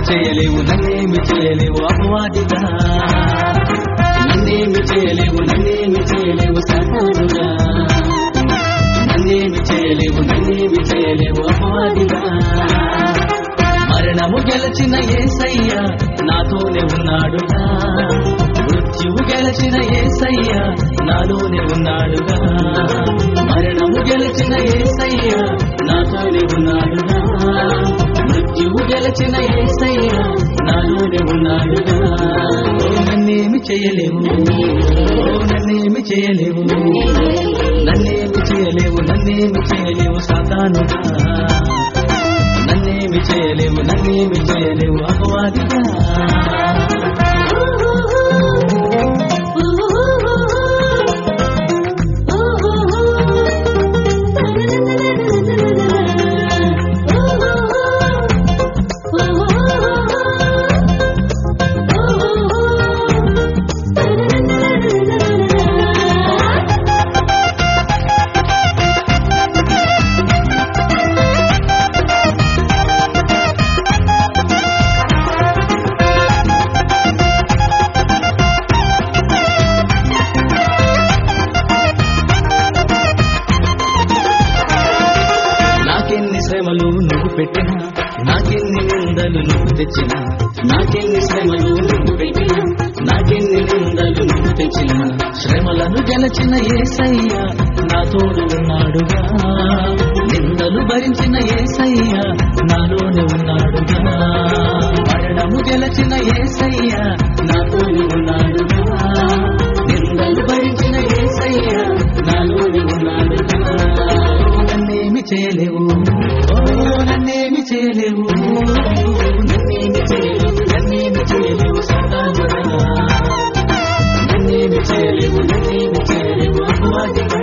చేయలేవు నన్నేమి చేయలేవు అపవాదిగా నన్నేమి చేయలేవు నన్నేమి చేయలేవు సహానుగా నన్నేమి చేయలేవు నన్నేమి చేయలేవు అపవాదిగా మరణము గెలిచిన ఏసయ్య నాతోనే ఉన్నాడుగా మృత్యువు గెలిచిన ఏసయ్య నాలోనే ఉన్నాడుగా మరణము గెలిచిన ఏసయ్య నాతోనే ఉన్నాడుగా మృత్యువు గెలిచిన ఏసయ్య నాలోనే ఉన్నాడుగా ఓ నన్నేమి చేయలేవు ఓ నన్నేమి చేయలేవు నన్నేమి చేయలేవు నన్నేమి చేయలేవు సాతానుగా నన్నేమి చేయలేవు నన్నేమి చేయలేవు అపవాదిగా నాకెన్ని శ్రమలు నువ్వు పెట్టినా నాకెన్ని నిందలు నువ్వు తెచ్చినా నాకెన్ని శ్రమలు నువ్వు పెట్టినా నాకెన్ని నిందలు నువ్వు తెచ్చినా శ్రమలను గెలచిన ఏసయ్య నా తోడు ఉన్నాడుగా నిందలు భరించిన ఏసయ్య నాలోనే ఉన్నాడుగా మరణము గెలచిన ఏసయ్య నా తోడు ఉన్నాడుగా నిందలు భరించిన ఏసయ్య నాలోనే ఉన్నాడుగా నన్నేమి చేయలేవు ఓ నన్నేమి చేయలేవు నన్నేమి చేయలేవు నన్నేమి చేయలేవు సతానుగా నన్నేమి చేయలేవు నన్నేమి చేయలేవు అపవాదిగా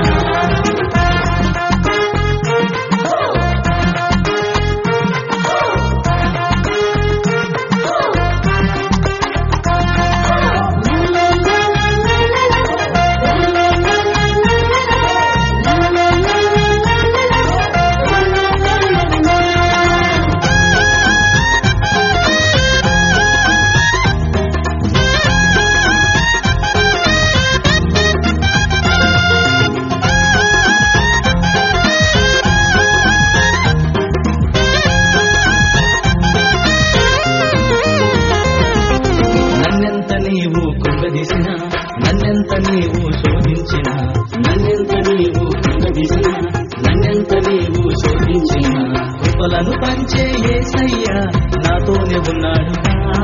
నన్నెంత నీవు కుంగదీసిన నన్నెంత నీవు శోధించిన నన్నెంత నీవు కుంగదీసిన నన్నెంత నీవు శోధించిన కృపలను పంచే ఏసయ్య నాతోనే ఉన్నాడు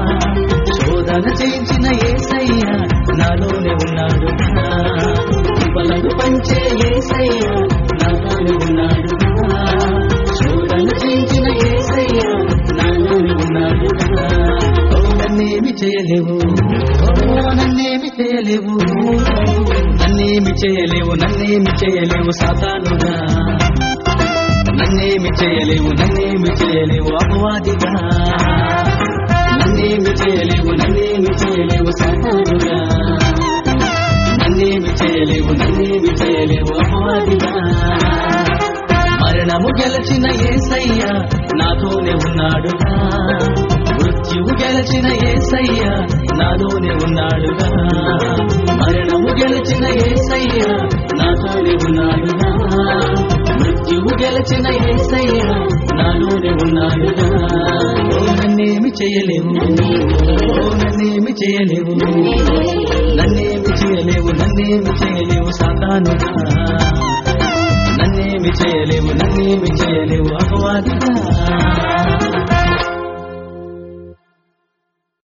శోధన చేయించిన ఏసయ్య నాలోనే ఉన్నాడు కృపలను పంచే ఏసయ్య నాతోనే ఉన్నాడు శోధన చేయించిన ఏసయ్య నాలోనే ఉన్నాడు ఓ నన్నేమి చేయలేవు ఓ నన్నేమి చేయలేవు నన్నేమి చేయలేవు నన్నేమి చేయలేవు సాతానుగా నన్నేమి చేయలేవు నన్నేమి చేయలేవు అపవాదిగా నన్నేమి చేయలేవు నన్నేమి చేయలేవు సాతానుగా నన్నేమి చేయలేవు నన్నేమి చేయలేవు అపవాదిగా మరణము గెలిచిన ఏసయ్య నాతోనే ఉన్నాడుగా మృత్యువు గెలిచిన ఏసయ్య నాలోనే ఉన్నాడుగా మరణము గెలిచిన ఏసయ్య నాతోనే ఉన్నాడుగా మృత్యువు గెలిచిన ఏసయ్య నాలోనే ఉన్నాడుగా ఓ నన్నేమి చేయలేవు ఓ నన్నేమి చేయలేవు నన్నేమి చేయలేవు నన్నేమి చేయలేవు సాతానుగా నన్నేమి చేయలేవు నన్నేమి చేయలేవు అపవాదిగా